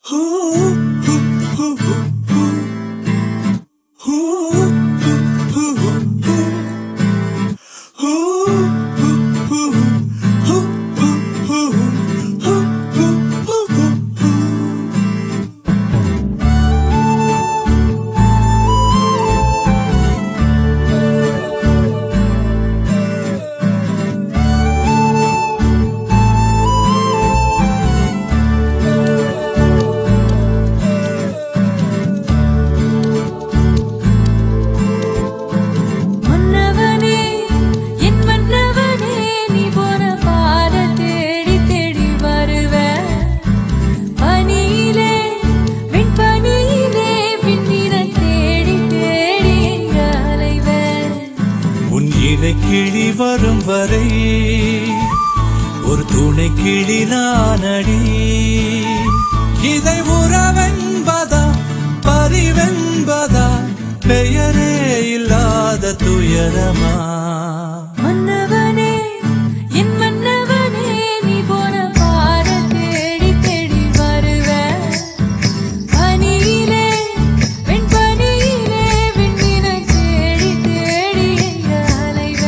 மன்னவனே என் மன்னவனே நீ போன பாத தேடி தேடி வருவ பனியிலே வெண்பனியிலே விண்ணிற தேடி தேடி எங்க அலைவ உன் இணை கிளி வரும் வரை ஒரு துணை கிளி நானடி இதை உறவென்பதா பரிவென்பதா பெயரே இல்லாத துயரமா மன்னவனே என் மன்னவனே நீ போன பாத தேடி தேடி வருவ பனியிலே வெண்பனியிலே விண்ணிற தேடி தேடி எங்க அலைவ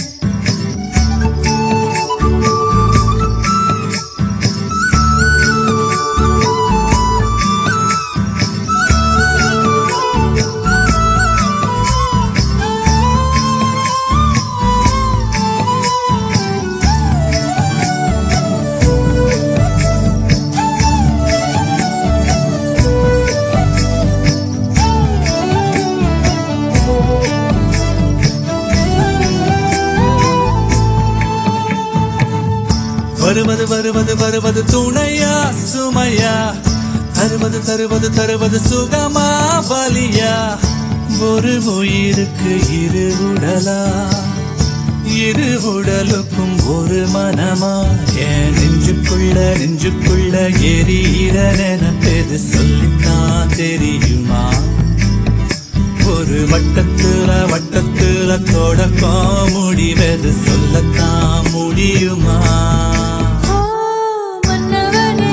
வருவது வருவது வருவது துணையா சுமையா தருவது தருவது தருவது சுகமா வலியா ஒரு உயிருக்கு இரு உடலா இரு உடலுக்கும் ஒரு மனமா என் நெஞ்சுக்குள்ள நெஞ்சுக்குள்ள எரியிற நினைப்பது சொல்லித்தான் தெரியுமா ஒரு வட்டத்துல வட்டத்துல தொடக்கம் முடிவது சொல்லத்தான் முடியுமா ஓ மன்னவனே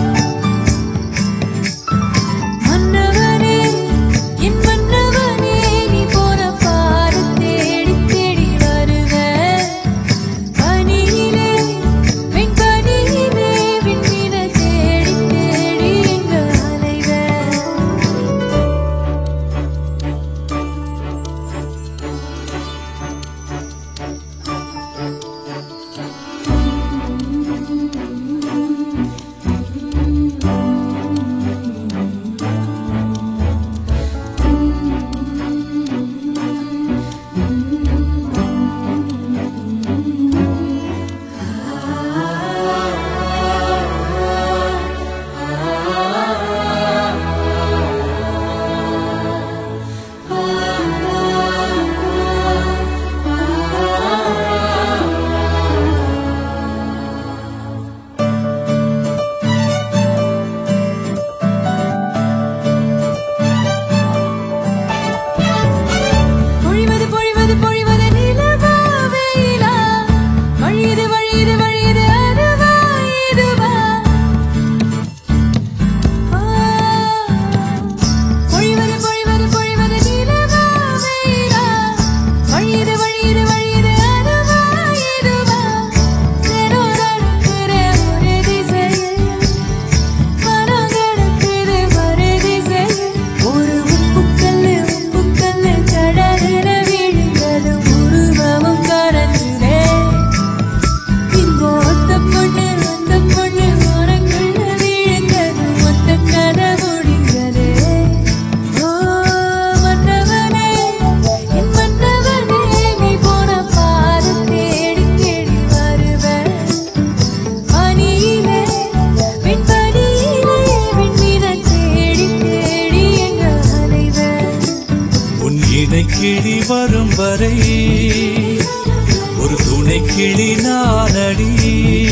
மன்னவனே என் மன்னவனே நீ போன பாரு தேடி தேடி வருவ பனியிலே வெண்பனியிலே விண்ணில தேடி தேடி எங்க அலைவ பொழிவது பொழிவது பொழிவது நிலவா வெயிலா வழியுது வழியுது வழியுது அதுவா இதுவா ஆ. பொழிவது பொழிவது பொழிவது நிலவா வெயிலா வழியுது வழியுது வழியுது அதுவா இதுவா தினம் நடக்கிற ஒரு திசையில் மனம் கிடக்குது மறு திசையில் ஒரு உப்புக்கல்லு உப்புக்கல்லு கடலில விழுந்தது உருவமும் கரைஞ்சுதே இந்த ஒத்த பொண்ணு அந்த பொண்ணு உனக்குள்ள விழுந்தது ஒத்த கதை முடிஞ்சது ஓ மன்னவனே என் மன்னவனே நீ போன பாதை தேடி தேடி வருவ பனியிலே வெண்பனியிலே விண்ணிற தேடி தேடி எங்க அலைவ உன் இணை கிளி வரும் வரை ஒரு துணை கிளி நானடி